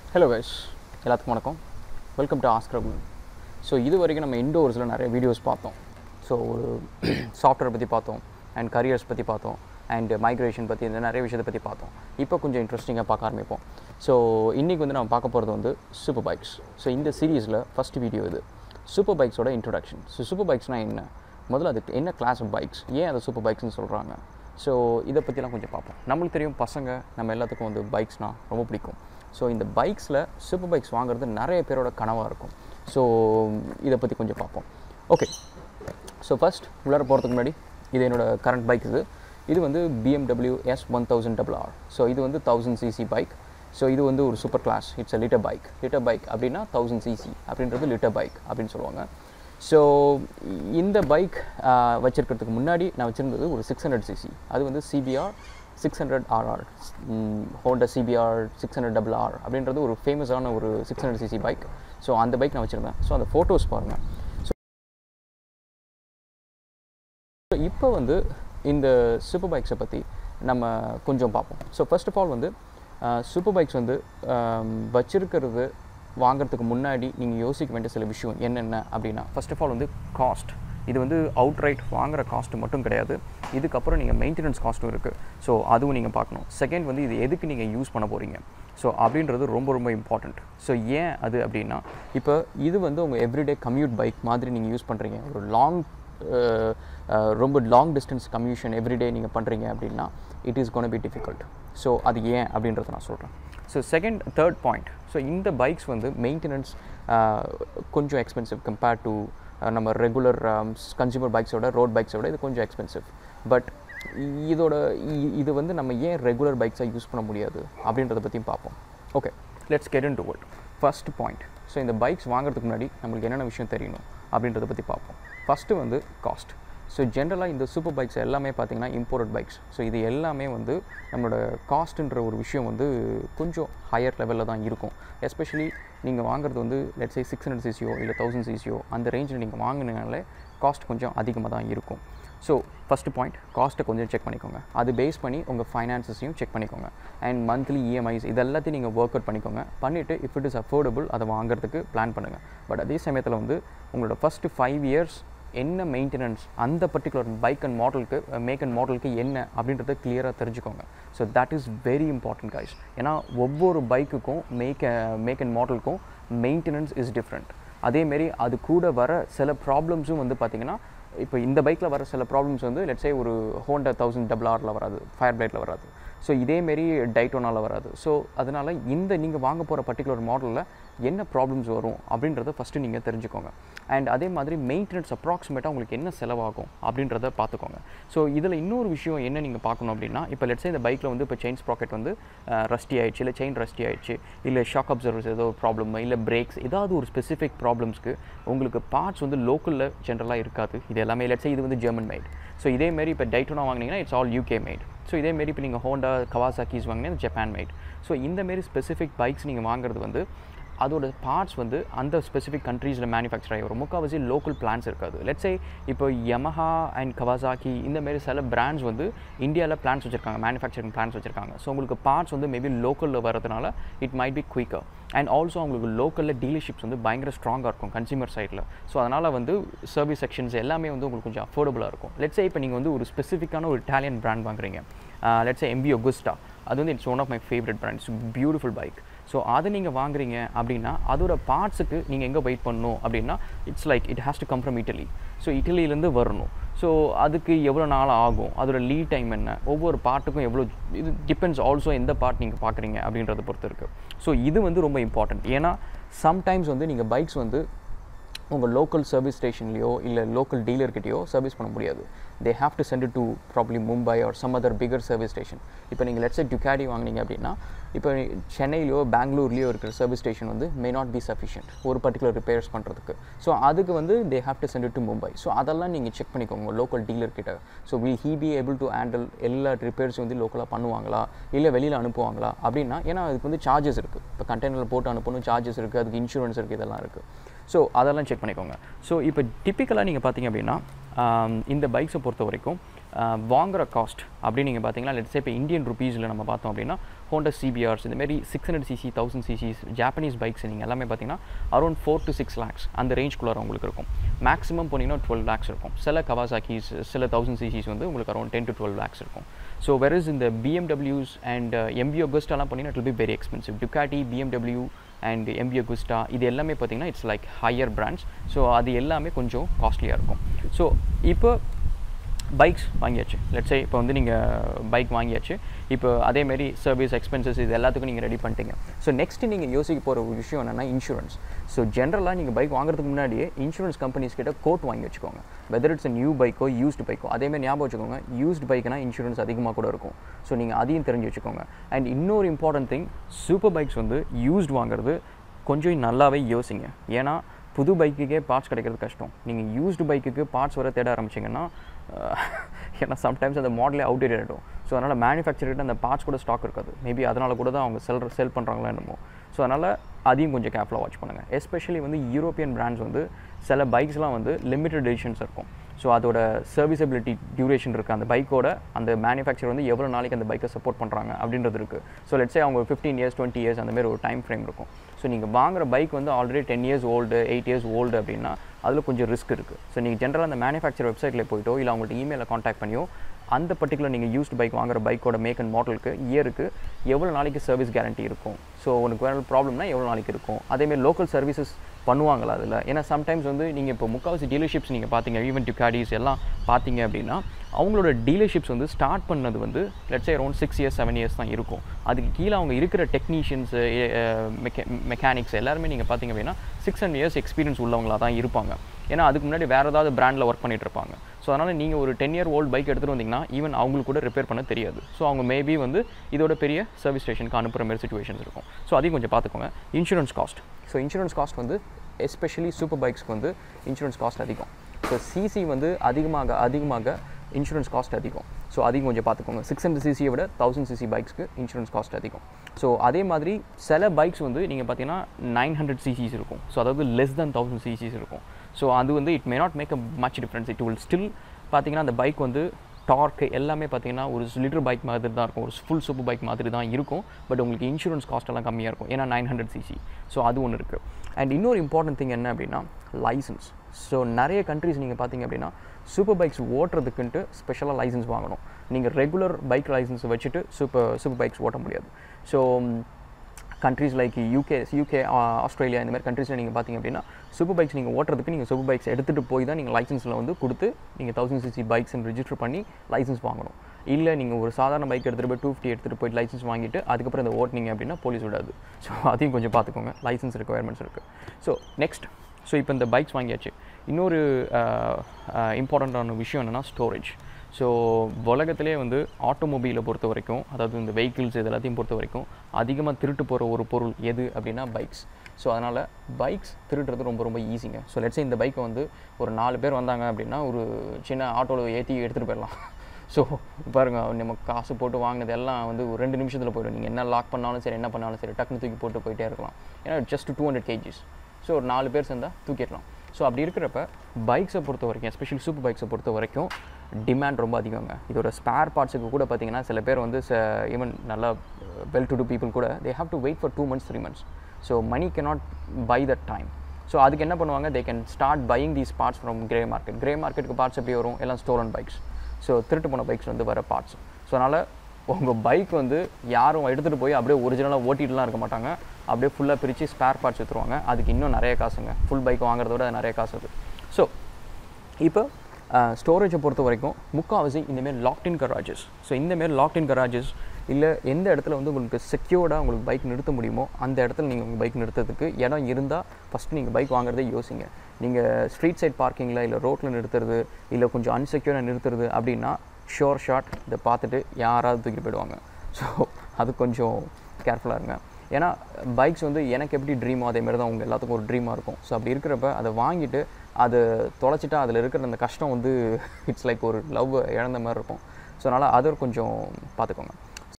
hello guys எல்லாத்துக்கும் வணக்கம் welcome to Oscar so இது வரைக்கும் நம்ம இண்டோர்ஸில் நிறைய வீடியோஸ் பார்த்தோம் ஸோ ஒரு சாஃப்ட்வேர் பற்றி பார்த்தோம் அண்ட் கரியர்ஸ் பற்றி பார்த்தோம் அண்ட் மைக்ரேஷன் பற்றி இந்த நிறைய விஷயத்தை பற்றி பார்த்தோம் இப்போ கொஞ்சம் இன்ட்ரெஸ்டிங்காக பார்க்க ஆரம்பிப்போம் ஸோ இன்றைக்கி வந்து நம்ம பார்க்க போகிறது வந்து சூப்பர் பைக்ஸ் ஸோ இந்த சீரீஸில் ஃபஸ்ட் வீடியோ இது சூப்பர் பைக்ஸோட இன்ட்ரொடக்ஷன் ஸோ சூப்பர் பைக்ஸ்னால் என்ன முதல்ல அதுக்கு என்ன கிளாஸ் ஆஃப் பைக்ஸ் ஏன் அதை சூப்பர் பைக்ஸ்னு சொல்கிறாங்க ஸோ இதை பற்றிலாம் கொஞ்சம் பார்ப்போம் நம்மளுக்கு தெரியும் பசங்க நம்ம எல்லாத்துக்கும் வந்து பைக்ஸ்னால் ரொம்ப பிடிக்கும் ஸோ இந்த பைக்ஸில் சூப்பர் பைக்ஸ் வாங்குறது நிறைய பேரோட கனவாக இருக்கும் ஸோ இதை பற்றி கொஞ்சம் பார்ப்போம் ஓகே ஸோ ஃபஸ்ட் உள்ளார போகிறதுக்கு முன்னாடி இது என்னோட கரண்ட் பைக் இது இது வந்து BMW S one thousand double R so இது வந்து தௌசண்ட் சிசி பைக் ஸோ இது வந்து ஒரு super class it's a litre bike litre bike அப்படின்னா தௌசண்ட் சிசி அப்படின்றது லிட்டர் பைக் அப்படின்னு சொல்லுவாங்க ஸோ இந்த பைக் வச்சுருக்கிறதுக்கு முன்னாடி நான் வச்சுருந்தது ஒரு சிக்ஸ் ஹண்ட்ரட் சிசி அது வந்து CBR six hundred RR Honda CBR six hundred double R அப்படின்றது ஒரு ஃபேமஸான ஒரு six hundred CC bike so அந்த பைக் நான் வச்சுருந்தேன் ஸோ அந்த ஃபோட்டோஸ் பாருங்கள் ஸோ இப்போ வந்து இந்த சூப்பர் பைக்ஸை பற்றி நம்ம கொஞ்சம் பார்ப்போம் ஸோ ஃபர்ஸ்ட் ஆஃப் ஆல் வந்து சூப்பர் பைக்ஸ் வந்து வச்சிருக்கிறது வாங்குறதுக்கு முன்னாடி நீங்கள் யோசிக்க வேண்டிய சில விஷயம் என்னென்ன அப்படின்னா ஃபர்ஸ்ட் ஆஃப் ஆல் வந்து காஸ்ட் இது வந்து அவுட்ரைட் வாங்குற காஸ்ட் மட்டும் கிடையாது இதுக்கப்புறம் நீங்கள் மெயின்டெனன்ஸ் காஸ்ட்டும் இருக்குது ஸோ அதுவும் நீங்கள் பார்க்கணும் செகண்ட் வந்து இது எதுக்கு நீங்கள் யூஸ் பண்ண போகிறீங்க ஸோ அப்படின்றது ரொம்ப ரொம்ப இம்பார்ட்டண்ட் ஸோ ஏன் அது அப்படின்னா இப்போ இது வந்து உங்கள் எவ்ரிடே கம்யூட் பைக் மாதிரி நீங்கள் யூஸ் பண்ணுறீங்க ஒரு லாங் ரொம்ப லாங் டிஸ்டன்ஸ் கம்யூஷன் எவ்ரிடே நீங்கள் பண்ணுறீங்க அப்படின்னா it is gonna be difficult so அது ஏன் அப்படின்றத நான் சொல்கிறேன் so second third point so இந்த பைக்ஸ் வந்து மெயின்டெனன்ஸ் கொஞ்சம் எக்ஸ்பென்சிவ் கம்பேர்ட் டு நம்ம ரெகுலர் கன்சியூமர் பைக்ஸோட ரோட் பைக்ஸோட இது கொஞ்சம் எக்ஸ்பென்சிவ் பட் இதோட இது வந்து நம்ம ஏன் ரெகுலர் பைக்ஸாக யூஸ் பண்ண முடியாது அப்படின்றத பற்றியும் பார்ப்போம் okay let's get into world first point so இந்த பைக்ஸ் வாங்குறதுக்கு முன்னாடி நம்மளுக்கு என்னென்ன விஷயம் தெரியணும் அப்படின்றத பற்றி பார்ப்போம் ஃபஸ்ட்டு வந்து காஸ்ட் ஸோ ஜென்ரலாக இந்த சூப்பர் பைக்ஸ் எல்லாமே பார்த்திங்கன்னா இம்போர்ட் பைக்ஸ் ஸோ இது எல்லாமே வந்து நம்மளோட காஸ்ட்டுன்ற ஒரு விஷயம் வந்து கொஞ்சம் ஹையர் லெவலில் தான் இருக்கும் எஸ்பெஷலி நீங்கள் வாங்குறது வந்து லெட்ஸே சிக்ஸ் ஹண்ட்ரட் சிசியோ இல்லை தௌசண்ட் சிசியோ அந்த ரேஞ்சில் நீங்கள் வாங்கினாலே காஸ்ட் கொஞ்சம் அதிகமாக தான் இருக்கும் ஸோ ஃபஸ்ட்டு பாயிண்ட் காஸ்ட்டை கொஞ்சம் செக் பண்ணிக்கோங்க அது பேஸ் பண்ணி உங்கள் ஃபைனான்சஸையும் செக் பண்ணிக்கோங்க அண்ட் மந்த்லி இஎம்ஐஸ் இது எல்லாத்தையும் நீங்கள் ஒர்க் அவுட் பண்ணிக்கோங்க பண்ணிவிட்டு இஃப் இட் இஸ் அஃபோர்டபுள் அதை வாங்குறதுக்கு பிளான் பண்ணுங்கள் பட் அதே சமயத்தில் வந்து உங்களோட ஃபஸ்ட்டு ஃபைவ் இயர்ஸ் என்ன மெயின்டெனன்ஸ் அந்த பர்டிகுலர் பைக் அண்ட் மாடலுக்கு மேக் அண்ட் மாடலுக்கு என்ன அப்படின்றத கிளியராக தெரிஞ்சுக்கோங்க so that is very important guys ஏன்னா ஒவ்வொரு பைக்குக்கும் மேக் மேக் அண்ட் மாடலுக்கும் மெயின்டெனன்ஸ் இஸ் டிஃப்ரெண்ட் அதேமாரி அது கூட வர சில ப்ராப்ளம்ஸும் வந்து பார்த்திங்கன்னா இப்போ இந்த பைக்கில் வர சில ப்ராப்ளம்ஸ் வந்து லெட்ஸே ஒரு ஹோண்டா தௌசண்ட் டபுள் ஆரில் வராது ஃபயர் பிளேட்டில் வராது ஸோ இதேமாரி டைட்டோனால் வராது ஸோ அதனால் இந்த நீங்கள் வாங்க போகிற பர்டிகுலர் மாடலில் என்ன ப்ராப்ளம்ஸ் வரும் அப்படின்றத ஃபஸ்ட்டு நீங்கள் தெரிஞ்சுக்கோங்க அண்ட் அதே மாதிரி மெயின்டெனன்ஸ் அப்ராக்சிமேட்டாக உங்களுக்கு என்ன செலவாகும் அப்படின்றத பார்த்துக்கோங்க ஸோ இதில் இன்னொரு விஷயம் என்ன நீங்கள் பார்க்கணும் அப்படின்னா இப்போ லெட்ஸே இந்த பைக்கில் வந்து இப்போ செயின் ஸ்ப்ராக்கெட் வந்து ரஸ்டி ஆயிடுச்சு இல்லை செயின் ரஸ்டி ஆயிடுச்சு இல்லை ஷாக் அப்சர்வர்ஸ் ஏதோ ப்ராப்ளம் இல்லை பிரேக்ஸ் ஏதாவது ஒரு ஸ்பெசிஃபிக் ப்ராப்ளம்ஸ்க்கு உங்களுக்கு பார்ட்ஸ் வந்து லோக்கலில் ஜென்ரலாக இருக்காது இது எல்லாமே லெட்ஸே இது வந்து ஜெர்மன் மேட் ஸோ இதேமாரி இப்போ டைட்டோனா வாங்கினீங்கன்னா it's all UK made so இதேமாரி இப்போ நீங்கள் ஹோண்டா கவாசாக்கிஸ் வாங்கினீங்கன்னா ஜப்பான் மேட் ஸோ இந்தமாரி ஸ்பெசிஃபிக் பைக்ஸ் நீங்கள் வாங்குறது வந்து அதோட பார்ட்ஸ் வந்து அந்த ஸ்பெசிஃபிக் கண்ட்ரீஸில் மேனுஃபேக்சர் ஆகி வரும் முக்கால்வாசி லோக்கல் பிளான்ஸ் இருக்காது லெட்ஸே இப்போ யமஹா அண்ட் கவாசாக்கி இந்தமாரி சில பிராண்ட்ஸ் வந்து இந்தியாவில் பிளான்ஸ் வச்சுருக்காங்க மேனுஃபேக்சரிங் பிளான்ஸ் வச்சுருக்காங்க ஸோ உங்களுக்கு பார்ட்ஸ் வந்து மேபி லோக்கலில் வரதுனால it might be quicker and also அவங்களுக்கு லோக்கலில் டீலர்ஷிப்ஸ் வந்து பயங்கர ஸ்ட்ராங்காக இருக்கும் கன்சியூமர் சைடில் ஸோ அதனால் வந்து சர்வீஸ் செக்ஷன்ஸ் எல்லாமே வந்து உங்களுக்கு கொஞ்சம் அஃபோர்டபுளாக இருக்கும் லெட்ஸே இப்போ நீங்கள் வந்து ஒரு ஸ்பெசிஃபிக்கான ஒரு இட்டாலியன் பிராண்ட் வாங்குறீங்க லெட்ஸே எம்பி ஒகுஸ்டா அது வந்து it's one of my favourite brands beautiful bike so அதை நீங்கள் வாங்குறீங்க அப்படின்னா அதோட பார்ட்ஸுக்கு நீங்கள் எங்கே வெயிட் பண்ணணும் அப்படின்னா it's like it has to come from Italy so இட்டலியிலேருந்து வரணும் ஸோ அதுக்கு எவ்வளோ நாள் ஆகும் அதோட லீட் டைம் என்ன ஒவ்வொரு பார்ட்டுக்கும் எவ்வளோ இது டிபெண்ட்ஸ் ஆல்சோ எந்த பார்ட் நீங்கள் பார்க்குறீங்க அப்படின்றத பொறுத்து இருக்குது ஸோ இது வந்து ரொம்ப இம்பார்ட்டன்ட் ஏன்னா சம்டைம்ஸ் வந்து நீங்கள் பைக்ஸ் வந்து உங்கள் லோக்கல் சர்வீஸ் ஸ்டேஷன்லையோ இல்லை லோக்கல் டீலர்கிட்டயோ சர்வீஸ் பண்ண முடியாது they have to send to probably Mumbai or some other bigger service station இப்போ நீங்கள் லெட்ஸே டுக்காடி வாங்கினீங்க அப்படின்னா இப்போ சென்னையிலையோ பெங்களூர்லேயோ இருக்கிற சர்வீஸ் ஸ்டேஷன் வந்து மே நாட் பி சஃபிஷியன்ட் ஒரு பர்டிகுலர் ரிப்பேர்ஸ் பண்ணுறதுக்கு ஸோ அதுக்கு வந்து they have to send to Mumbai so அதெல்லாம் நீங்கள் செக் பண்ணிக்கோங்க லோக்கல் டீலர் கிட்ட so will he be able to handle எல்லா ரிப்பேர்ஸும் வந்து லோக்கலாக பண்ணுவாங்களா இல்லை வெளியில் அனுப்புவாங்களா அப்படின்னா ஏன்னா அதுக்கு வந்து சார்ஜஸ் இருக்குது இப்போ கண்டெய்னரில் போட்டு அனுப்பணும் சார்ஜஸ் இருக்குது அதுக்கு இன்சூரன்ஸ் இருக்குது இதெல்லாம் இருக்குது ஸோ அதெல்லாம் செக் பண்ணிக்கோங்க ஸோ இப்போ டிப்பிக்கலாக நீங்கள் பார்த்தீங்க அப்படின்னா இந்த பைக்ஸை பொறுத்த வரைக்கும் வாங்குற காஸ்ட் அப்படி நீங்கள் பார்த்தீங்கன்னா லெட்ஸே இப்போ இந்தியன் ருபீஸில் நம்ம பார்த்தோம் அப்படின்னா ஹோண்டா சிபிஆர்ஸ் இந்த மாதிரி six hundred CC thousand CCs Japanese bikes நீங்கள் எல்லாமே பார்த்தீங்கன்னா around four to six lakhs அந்த ரேஞ்ச்குள்ளார உங்களுக்கு இருக்கும் மேக்ஸிமம் போனீங்கன்னா டுவெல் லேக்ஸ் இருக்கும் சில கவாசாக்கிஸ் சில தௌசண்ட் சிசிஸ் வந்து உங்களுக்கு around ten to twelve lakhs இருக்கும் ஸோ வெரஸ் இந்த பிஎம்டபிள்யூஸ் அண்ட் எம்பி ஒகஸ்டாலாம் போனீங்கன்னா it will be very expensive Ducati BMW and MV Agusta இது எல்லாமே பார்த்தீங்கன்னா it's like higher brands so அது எல்லாமே கொஞ்சம் காஸ்ட்லியாக இருக்கும் ஸோ இப்போ பைக்ஸ் வாங்கியாச்சு லெட்ஸே இப்போ வந்து நீங்கள் பைக் வாங்கியாச்சு இப்போ அதேமாரி சர்வீஸ் எக்ஸ்பென்சஸ் இது எல்லாத்துக்கும் நீங்கள் ரெடி பண்ணிட்டீங்க ஸோ நெக்ஸ்ட் நீங்கள் யோசிக்க போகிற ஒரு விஷயம் என்னென்னா இன்சூரன்ஸ் ஸோ ஜென்ரலாக நீங்கள் பைக் வாங்குறதுக்கு முன்னாடியே இன்சூரன்ஸ் கம்பெனிஸ் கிட்ட கோட் வாங்கி வச்சுக்கோங்க வெதர் இட்ஸ் நியூ பைக்கோ யூஸ்டு பைக்கோ அதேமாதிரி ஞாபகம் வச்சுக்கோங்க யூஸ்டு பைக்னா இன்சூரன்ஸ் அதிகமாக கூட இருக்கும் ஸோ நீங்கள் அதையும் தெரிஞ்சு வச்சுக்கோங்க அண்ட் இன்னொரு இம்பார்ட்டன்ட் திங் சூப்பர் பைக்ஸ் வந்து யூஸ்டு வாங்குறது கொஞ்சம் நல்லாவே யோசிங்க ஏன்னா புது பைக்குக்கே பார்ட்ஸ் கிடைக்கிறது கஷ்டம் நீங்கள் யூஸ்டு பைக்குக்கு பார்ட்ஸ் வர தேட ஆரம்பிச்சிங்கன்னா ஏன்னா சம்டைம்ஸ் அந்த மாடலே அவுடேட் ஆகிடும் ஸோ அதனால் மேனுஃபேக்சர்கிட்ட அந்த பார்ட்ஸ் கூட ஸ்டாக் இருக்காது மேபி அதனால் கூட தான் அவங்க செல் செல் பண்ணுறாங்களா என்னமோ ஸோ அதனால் அதையும் கொஞ்சம் கேர்ஃபுல்லாக வாட்ச் பண்ணுங்கள் எஸ்பெஷலி வந்து யூரோப்பியன் பிராண்ட்ஸ் வந்து சில பைக்ஸ்லாம் வந்து லிமிட்டட் எடிஷன்ஸ் இருக்கும் ஸோ அதோட சர்வீசபிலிட்டி டியூரேஷன் இருக்குது அந்த பைக்கோட அந்த மேனுஃபேக்சர் வந்து எவ்வளோ நாளைக்கு அந்த பைக்கை சப்போர்ட் பண்ணுறாங்க அப்படின்றது இருக்குது ஸோ லெட்ஸே அவங்க ஃபிஃப்டீன் இயர்ஸ் டுவெண்ட்டி இயர்ஸ் அந்த மாதிரி ஒரு டைம் ஃப்ரேம் இருக்கும் ஸோ நீங்கள் வாங்குற பைக் வந்து already ten years old eight years old அப்படின்னா அதில் கொஞ்சம் ரிஸ்க் இருக்குது ஸோ நீங்கள் ஜென்ரலாக அந்த மேனுஃபேக்சர் வெப்சைட்டில் போயிட்டோ இல்லை அவங்கள்ட்ட இமெயிலில் காண்டாக்ட் பண்ணியோ அந்த பர்டிகுலர் நீங்கள் யூஸ்டு பைக் வாங்குற பைக்கோட மேக் அண்ட் மாடலுக்கு இயருக்கு எவ்வளோ நாளைக்கு சர்வீஸ் கேரண்டி இருக்கும் ஸோ உனக்கு வேறு ப்ராப்ளம்னா எவ்வளோ நாளைக்கு இருக்கும் அதேமாதிரி லோக்கல் சர்வீசஸ் பண்ணுவாங்களா அதில் ஏன்னா சம்டைம்ஸ் வந்து நீங்கள் இப்போ முக்கால்வாசி டீலர்ஷிப்ஸ் நீங்கள் பார்த்தீங்க ஈவன் டிகாடிஸ் எல்லாம் பார்த்தீங்க அப்படின்னா அவங்களோட டீலர்ஷிப்ஸ் வந்து ஸ்டார்ட் பண்ணது வந்து let's around six years seven years தான் இருக்கும் அதுக்கு கீழே அவங்க இருக்கிற டெக்னீஷியன்ஸு மெக்கா மெக்கானிக்ஸ் எல்லாருமே நீங்கள் பார்த்தீங்க அப்படின்னா சிக்ஸ் ஹண்ட்ரட் இயர்ஸ் எக்ஸ்பீரியன்ஸ் உள்ளவங்களாக தான் இருப்பாங்க ஏன்னா அதுக்கு முன்னாடி வேறு ஏதாவது பிராண்டில் ஒர்க் பண்ணிட்டு இருப்பாங்க ஸோ அதனால் நீங்கள் ஒரு டென் இயர் ஓல்டு பைக் எடுத்துகிட்டு வந்தீங்கன்னா ஈவன் அவங்களுக்கு கூட ரிப்பேர் பண்ண தெரியாது ஸோ அவங்க மேபி வந்து இதோட பெரிய சர்வீஸ் ஸ்டேஷனுக்கு அனுப்புகிற மாதிரி சுச்சுவேஷன்ஸ் இருக்கும் ஸோ அதையும் கொஞ்சம் பார்த்துக்கோங்க insurance cost so insurance cost வந்து எஸ்பெஷலி சூப்பர் பைக்ஸ்க்கு வந்து இன்சூரன்ஸ் காஸ்ட் அதிகம் ஸோ சிசி வந்து அதிகமாக அதிகமாக இன்சூரன்ஸ் காஸ்ட் அதிகம் ஸோ அதையும் கொஞ்சம் பார்த்துக்கோங்க சிக்ஸ் ஹண்ட்ரட் சிசியை விட தௌசண்ட் சிசி பைக்ஸ்க்கு இன்சூரன்ஸ் காஸ்ட் அதிகம் ஸோ அதே மாதிரி சில பைக்ஸ் வந்து நீங்கள் பார்த்தீங்கன்னா நைன் ஹண்ட்ரட் சிசிஸ் இருக்கும் ஸோ அதாவது லெஸ் தென் தௌசண்ட் சிசிஸ் இருக்கும் ஸோ அது வந்து it may not make a much difference it will still பார்த்தீங்கன்னா அந்த பைக் வந்து டார்க் எல்லாமே பார்த்தீங்கன்னா ஒரு லிட்டர் பைக் மாதிரி தான் இருக்கும் ஒரு ஃபுல் சூப்பர் பைக் மாதிரி தான் இருக்கும் பட் உங்களுக்கு இன்சூரன்ஸ் காஸ்ட் எல்லாம் கம்மியாக இருக்கும் ஏன்னா நைன் ஹண்ட்ரட் சிசி ஸோ அது ஒன்று இருக்குது அண்ட் இன்னொரு இம்பார்ட்டன்ட் திங் என்ன அப்படின்னா லைசன்ஸ் ஸோ நிறைய கண்ட்ரிஸ் நீங்கள் பார்த்தீங்க அப்படின்னா சூப்பர் பைக்ஸ் ஓட்டுறதுக்குன்ட்டு ஸ்பெஷலாக லைசன்ஸ் வாங்கணும் நீங்கள் ரெகுலர் பைக் லைசன்ஸ் வச்சுட்டு சூப்பர் சூப்பர் பைக்ஸ் ஓட்ட முடியாது so countries like UK UK Australia இந்த மாதிரி கண்ட்ரீஸில் நீங்கள் பார்த்தீங்க அப்படின்னா சூப்பர் பைக்ஸ் நீங்கள் ஓட்டுறதுக்கு நீங்கள் சூப்பர் பைக்ஸ் எடுத்துகிட்டு போய் தான் நீங்கள் லைசன்ஸில் வந்து கொடுத்து நீங்கள் தௌசண்ட் சிசி பைக்ஸ் ரிஜிஸ்டர் பண்ணி லைசன்ஸ் வாங்கணும் இல்லை நீங்கள் ஒரு சாதாரண பைக் எடுத்துகிட்டு போய் டூ ஃபிஃப்டி எடுத்துகிட்டு போய் லைசன்ஸ் வாங்கிட்டு அதுக்கப்புறம் இந்த ஓட்டினீங்க அப்படின்னா போலீஸ் விடாது ஸோ அதையும் கொஞ்சம் பார்த்துக்கோங்க லைசன்ஸ் ரெக்குவயர்மெண்ட்ஸ் இருக்குது ஸோ நெக்ஸ்ட் ஸோ இப்போ இந்த பைக்ஸ் வாங்கியாச்சு இன்னொரு இம்பார்ட்டண்ட்டான விஷயம் என்னென்னா ஸ்டோரேஜ் ஸோ உலகத்திலே வந்து ஆட்டோமொபைலை பொறுத்த வரைக்கும் அதாவது இந்த வெஹிக்கிள்ஸ் இது எல்லாத்தையும் பொறுத்த வரைக்கும் அதிகமாக திருட்டு போகிற ஒரு பொருள் எது அப்படின்னா பைக்ஸ் ஸோ அதனால் பைக்ஸ் திருடுறது ரொம்ப ரொம்ப ஈஸிங்க ஸோ லெட்ஸே இந்த பைக்கை வந்து ஒரு நாலு பேர் வந்தாங்க அப்படின்னா ஒரு சின்ன ஆட்டோவில் ஏற்றி எடுத்துகிட்டு போயிடலாம் ஸோ பாருங்கள் நம்ம காசு போட்டு வாங்கினது எல்லாம் வந்து ஒரு ரெண்டு நிமிஷத்தில் போய்டும் நீங்கள் என்ன லாக் பண்ணாலும் சரி என்ன பண்ணாலும் சரி டக்குனு தூக்கி போட்டு போயிட்டே இருக்கலாம் ஏன்னா just two hundred KGs so ஒரு நாலு பேர் சேர்ந்தால் தூக்கிடலாம் ஸோ அப்படி இருக்கிறப்ப பைக்ஸை பொறுத்த வரைக்கும் எஸ்பெஷலி சூப்பர் பைக்ஸை பொறுத்த வரைக்கும் டிமாண்ட் ரொம்ப அதிகங்க இதோட ஸ்பேர் பார்ட்ஸுக்கு கூட பார்த்தீங்கன்னா சில பேர் வந்து ஈவன் நல்லா வெல் டு டூ பீப்புள் கூட they have to wait for two months three months so money cannot buy that time so அதுக்கு என்ன பண்ணுவாங்க they can start buying these parts from grey market grey மார்க்கெட்டுக்கு parts எப்படி வரும் எல்லாம் stolon bikes so திருட்டு போன பைக்ஸ் வந்து வர பார்ட்ஸ் ஸோ அதனால் உங்கள் பைக் வந்து யாரும் எடுத்துகிட்டு போய் அப்படியே ஒரிஜினலாக ஓட்டிட்டுலாம் இருக்க மாட்டாங்க அப்படியே ஃபுல்லாக பிரித்து ஸ்பேர் பார்ட்ஸ் எடுத்துருவாங்க அதுக்கு இன்னும் நிறைய காசுங்க ஃபுல் பைக் வாங்குறத விட நிறைய காசு அது ஸோ இப்போ ஸ்டோரேஜை பொறுத்த வரைக்கும் முக்கால்வாசி இந்தமாரி லாக்டின் கராஜஸ் ஸோ இந்தமாரி லாக்டின் கராஜஸ் இல்லை எந்த இடத்துல வந்து உங்களுக்கு செக்யூர்டாக உங்களுக்கு பைக் நிறுத்த முடியுமோ அந்த இடத்துல நீங்கள் உங்கள் பைக் நிறுத்துறதுக்கு இடம் இருந்தால் ஃபஸ்ட்டு நீங்கள் பைக் வாங்குறதே யோசிங்க நீங்கள் ஸ்ட்ரீட் சைட் பார்க்கிங்கில் இல்லை ரோட்டில் நிறுத்துறது இல்லை கொஞ்சம் அன்செக்யூராக நிறுத்துறது அப்படின்னா ஷோர் ஷாட் இதை பார்த்துட்டு யாராவது தூக்கிட்டு போயிடுவாங்க ஸோ அது கொஞ்சம் கேர்ஃபுல்லாக இருங்க ஏன்னா பைக்ஸ் வந்து எனக்கு எப்படி ட்ரீமோ அதேமாரி தான் உங்கள் எல்லாத்துக்கும் ஒரு ட்ரீமாக இருக்கும் ஸோ அப்படி இருக்கிறப்ப அதை வாங்கிட்டு அது தொலைச்சிட்டா அதில் இருக்கிற அந்த கஷ்டம் வந்து இட்ஸ் லைக் ஒரு லவ் இழந்த மாதிரி இருக்கும் ஸோ அதனால் அதை கொஞ்சம் பார்த்துக்கோங்க